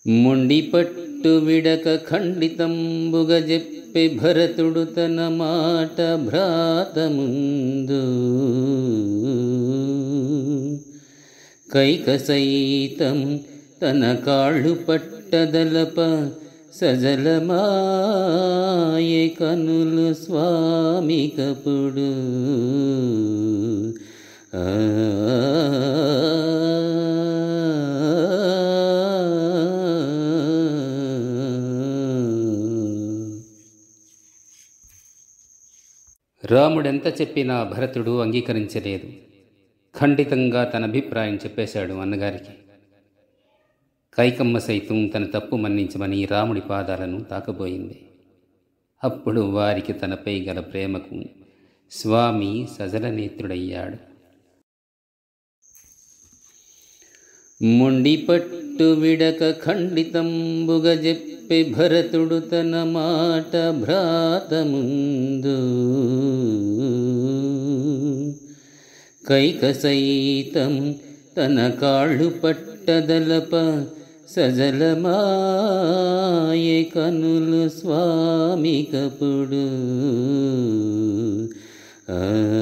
మొండి పట్టు విడక ఖండితంబుగ చెప్పి భరతుడు తన మాట భ్రాత ముందు కైక సైతం తన కాళ్ళు పట్టదలప సజలమాయే కనులు స్వామి కపుడు ఆ రాముడెంత చెప్పినా భరతుడు అంగీకరించలేదు ఖండితంగా తన అభిప్రాయం చెప్పేశాడు అన్నగారికి కైకమ్మ సైతం తన తప్పు మన్నించమని రాముడి పాదాలను తాకబోయింది అప్పుడు వారికి తనపై గల ప్రేమకు స్వామి సజలనేత్రుడయ్యాడు మొండి పట్టు విడక ఖండితంబుగ చెప్పి భరతుడు తన మాట భ్రాత ముందు కైక సైతం తన కాళ్ళు పట్టదలప సజలమాయే కనులు స్వామి కపుడు ఆ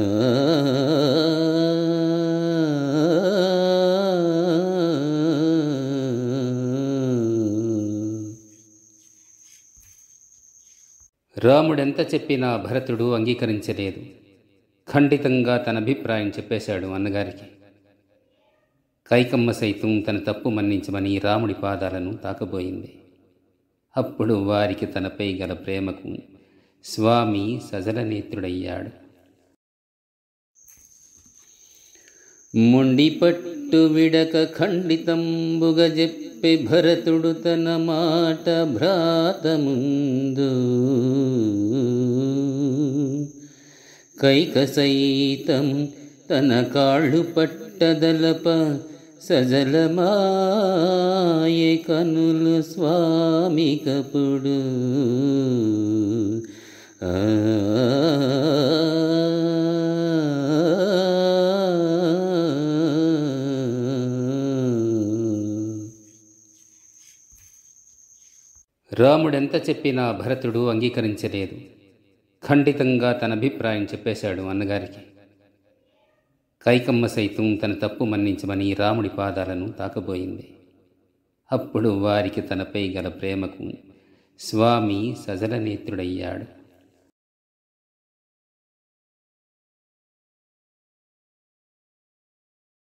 రాముడెంత చెప్పినా భరతుడు అంగీకరించలేదు ఖండితంగా తన అభిప్రాయం చెప్పేశాడు అన్నగారికి కైకమ్మ సైతం తన తప్పు మన్నించమని రాముడి పాదాలను తాకబోయింది అప్పుడు వారికి తనపై గల ప్రేమకు స్వామి సజలనేత్రుడయ్యాడు మొండి పట్టు విడక ఖండితంబుగ చెప్పి భరతుడు తన మాట భ్రాత ముందు కైక సైతం తన కాళ్ళు పట్టదలప సజలమాయే కనులు స్వామి కపుడు ఆ రాముడెంత చెప్పినా భరతుడు అంగీకరించలేదు ఖండితంగా తన అభిప్రాయం చెప్పేశాడు అన్నగారికి కైకమ్మ సైతం తన తప్పు మన్నించమని రాముడి పాదాలను తాకబోయింది అప్పుడు వారికి తనపై గల ప్రేమకు స్వామి సజలనేత్రుడయ్యాడు